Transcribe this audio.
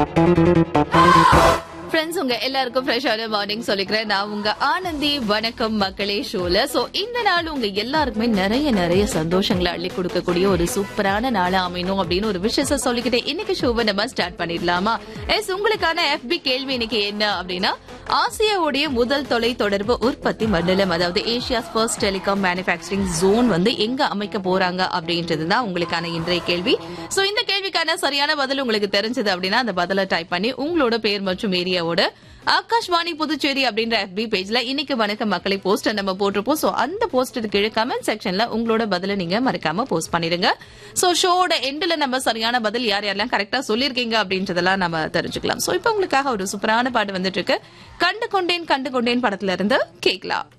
friends உங்க எல்லாருக்கும் ஃப்ரெஷ்ஷான மார்னிங் சொல்லிக்கிறேன் நான் உங்க ஆனந்தி வணக்கம் மக்களே ஷோல சோ இந்த நாள் உங்க எல்லாருக்குமே நிறைய நிறைய சந்தோஷங்களை அள்ளி கொடுக்கக்கூடிய ஒரு சூப்பரான நாளா அமையணும் அப்படின்னு ஒரு விஷயத்த சொல்லிக்கிட்டே இன்னைக்கு ஷோவை நம்ம ஸ்டார்ட் பண்ணிடலாமா எஸ் உங்களுக்கான எஃபி கேள்வி இன்னைக்கு என்ன அப்படின்னா ஆசியாவுடைய முதல் தொலை தொடர்பு உற்பத்தி மண்டலம் அதாவது Asia's first telecom manufacturing zone வந்து எங்க அமைக்க போறாங்க அப்படின்றது தான் உங்களுக்கான இன்றைய கேள்வி சோ இந்த கேள்விக்கான சரியான பதில் உங்களுக்கு தெரிஞ்சது அப்படின்னா அந்த பதிலை டைப் பண்ணி உங்களோட பேர் மற்றும் ஏரியாவோட ஆகாஷ்வாணி புதுச்சேரி அப்படின்ற FB பேஜ்ல இன்னைக்கு வணக்கம் மக்களை போஸ்ட் நம்ம போட்டிருப்போம் சோ அந்த போஸ்ட் கீழே கமெண்ட் செக்ஷன்ல உங்களோட பதில நீங்க மறக்காம போஸ்ட் பண்ணிடுங்க சோ ஷோட எண்ட்ல நம்ம சரியான பதில் யார் யாரெல்லாம் கரெக்டா சொல்லிருக்கீங்க அப்படின்றதெல்லாம் நம்ம தெரிஞ்சுக்கலாம் சோ இப்போ உங்களுக்காக ஒரு சூப்பரான பாட்டு வந்துட்டு இருக்கு கண்டு கொண்டேன் கண்டு கொண்டேன் படத்துல இருந்து கேட்கலாம்